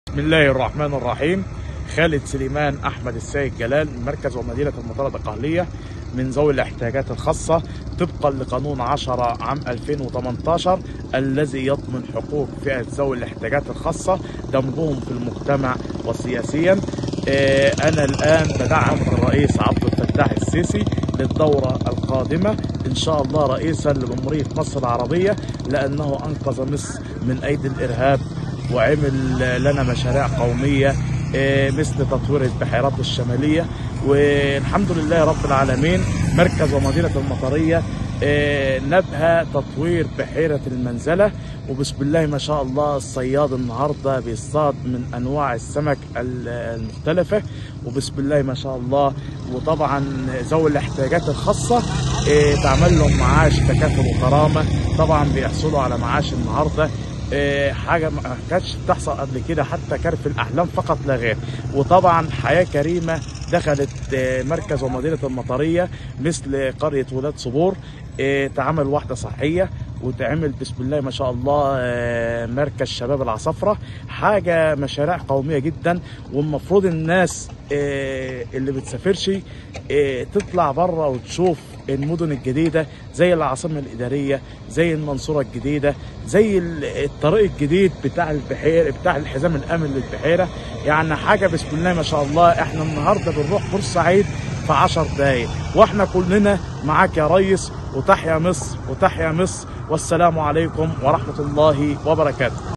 بسم الله الرحمن الرحيم خالد سليمان احمد السيد جلال من مركز ومدينه المطار الدقهليه من ذوي الاحتياجات الخاصه طبقا لقانون 10 عام 2018 الذي يضمن حقوق فئه ذوي الاحتياجات الخاصه دمجهم في المجتمع وسياسيا آه، انا الان بدعم الرئيس عبد الفتاح السيسي للدوره القادمه ان شاء الله رئيسا لجمهوريه مصر العربيه لانه انقذ مصر من ايدي الارهاب وعمل لنا مشاريع قومية آه، مثل تطوير البحيرات الشمالية والحمد لله رب العالمين مركز ومدينة المطرية آه، نبهى تطوير بحيرة المنزلة وبسم الله ما شاء الله الصياد النهاردة بيصطاد من أنواع السمك ال- المختلفة وبسم الله ما شاء الله وطبعا ذوي الاحتياجات الخاصة آه، تعمل لهم معاش تكافل وكرامة طبعا بيحصلوا على معاش النهارده آه، حاجه ما كانتش بتحصل قبل كده حتى كرف الاحلام فقط لا غير وطبعا حياه كريمه دخلت آه، مركز ومدينه المطريه مثل قريه ولاد صبور آه، تعمل واحده صحيه وتعمل بسم الله ما شاء الله آه، مركز شباب العصافره حاجه مشاريع قوميه جدا والمفروض الناس آه، اللي بتسافرش آه، تطلع بره وتشوف المدن الجديده زي العاصمه الاداريه زي المنصوره الجديده زي ال- الطريق الجديد بتاع البحيره بتاع الحزام الامن للبحيره يعني حاجه بسم الله ما شاء الله احنا النهارده بنروح بورسعيد في 10 دقايق واحنا كلنا معاك يا ريس وتحيا مصر وتحيا مصر والسلام عليكم ورحمه الله وبركاته